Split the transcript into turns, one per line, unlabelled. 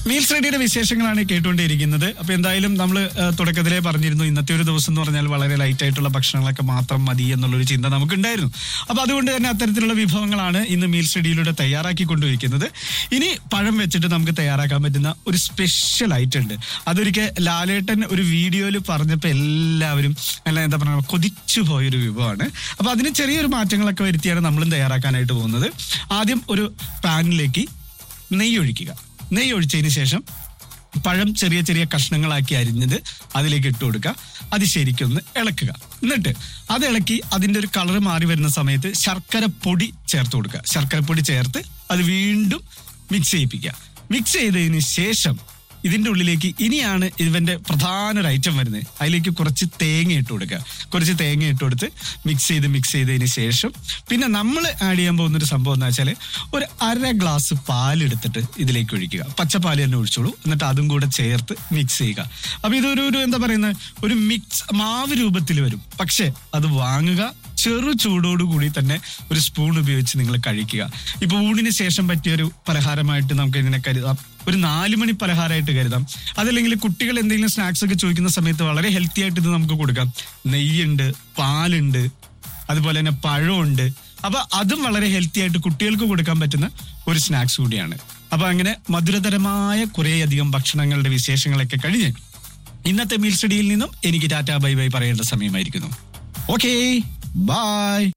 meals റെഡിയുടെ വിശേഷങ്ങളാണ് കേട്ടുകൊണ്ടിരിക്കുന്നത് അപ്പൊ എന്തായാലും നമ്മൾ തുടക്കത്തിലേ പറഞ്ഞിരുന്നു ഇന്നത്തെ ഒരു ദിവസം എന്ന് പറഞ്ഞാൽ വളരെ ലൈറ്റ് ആയിട്ടുള്ള ഭക്ഷണങ്ങളൊക്കെ മാത്രം മതി എന്നുള്ളൊരു ചിന്ത നമുക്കുണ്ടായിരുന്നു അപ്പൊ അതുകൊണ്ട് തന്നെ അത്തരത്തിലുള്ള വിഭവങ്ങളാണ് ഇന്ന് മീൽസ് റെഡിയിലൂടെ തയ്യാറാക്കി കൊണ്ടുപോയിരിക്കുന്നത് ഇനി പഴം വെച്ചിട്ട് നമുക്ക് തയ്യാറാക്കാൻ പറ്റുന്ന ഒരു സ്പെഷ്യൽ ഐറ്റം ഉണ്ട് അതൊരിക്കൽ ലാലേട്ടൻ ഒരു വീഡിയോയിൽ പറഞ്ഞപ്പോൾ എല്ലാവരും അല്ല എന്താ പറയുക കൊതിച്ചു പോയൊരു വിഭവമാണ് അപ്പൊ അതിന് ചെറിയൊരു മാറ്റങ്ങളൊക്കെ വരുത്തിയാണ് നമ്മളും തയ്യാറാക്കാനായിട്ട് പോകുന്നത് ആദ്യം ഒരു പാനിലേക്ക് നെയ്യ് ഒഴിക്കുക നെയ്യ് ഒഴിച്ചതിന് ശേഷം പഴം ചെറിയ ചെറിയ കഷ്ണങ്ങളാക്കി അരിഞ്ഞത് അതിലേക്ക് ഇട്ട് കൊടുക്കുക അത് ശരിക്കൊന്ന് ഇളക്കുക എന്നിട്ട് അത് ഇളക്കി അതിന്റെ ഒരു കളർ മാറി വരുന്ന സമയത്ത് ശർക്കര പൊടി ചേർത്ത് കൊടുക്കുക ശർക്കര പൊടി ചേർത്ത് അത് വീണ്ടും മിക്സ് ചെയ്യിപ്പിക്കുക മിക്സ് ചെയ്തതിന് ശേഷം ഇതിന്റെ ഉള്ളിലേക്ക് ഇനിയാണ് ഇവന്റെ പ്രധാന ഒരു ഐറ്റം വരുന്നത് അതിലേക്ക് കുറച്ച് തേങ്ങ ഇട്ട് കൊടുക്കുക കുറച്ച് തേങ്ങ ഇട്ട് കൊടുത്ത് മിക്സ് ചെയ്ത് മിക്സ് ചെയ്തതിന് ശേഷം പിന്നെ നമ്മൾ ആഡ് ചെയ്യാൻ പോകുന്ന ഒരു സംഭവം എന്ന് വെച്ചാൽ ഒരു അര ഗ്ലാസ് പാലെടുത്തിട്ട് ഇതിലേക്ക് ഒഴിക്കുക പച്ചപ്പാൽ തന്നെ ഒഴിച്ചോളൂ എന്നിട്ട് അതും കൂടെ ചേർത്ത് മിക്സ് ചെയ്യുക അപ്പൊ ഇതൊരു ഒരു എന്താ പറയുന്നത് ഒരു മിക്സ് മാവ് രൂപത്തിൽ വരും പക്ഷേ അത് വാങ്ങുക ചെറു ചൂടോടുകൂടി തന്നെ ഒരു സ്പൂൺ ഉപയോഗിച്ച് നിങ്ങൾ കഴിക്കുക ഇപ്പൊ ഊണിന് ശേഷം പറ്റിയ ഒരു പലഹാരമായിട്ട് നമുക്ക് ഇതിനെ കരുതാം ഒരു നാല് മണി പലഹാരമായിട്ട് കരുതാം അതല്ലെങ്കിൽ കുട്ടികൾ എന്തെങ്കിലും സ്നാക്സ് ഒക്കെ ചോദിക്കുന്ന സമയത്ത് വളരെ ഹെൽത്തി ആയിട്ട് ഇത് നമുക്ക് കൊടുക്കാം നെയ്യുണ്ട് പാലുണ്ട് അതുപോലെ തന്നെ പഴമുണ്ട് അപ്പൊ അതും വളരെ ഹെൽത്തി ആയിട്ട് കുട്ടികൾക്ക് കൊടുക്കാൻ പറ്റുന്ന ഒരു സ്നാക്സ് കൂടിയാണ് അപ്പൊ അങ്ങനെ മധുരതരമായ കുറേയധികം ഭക്ഷണങ്ങളുടെ വിശേഷങ്ങളൊക്കെ കഴിഞ്ഞ് ഇന്നത്തെ മീൽ സ്റ്റഡിയിൽ നിന്നും എനിക്ക് ടാറ്റ ബൈ ബൈ പറയേണ്ട സമയമായിരിക്കുന്നു ഓക്കേ ബൈ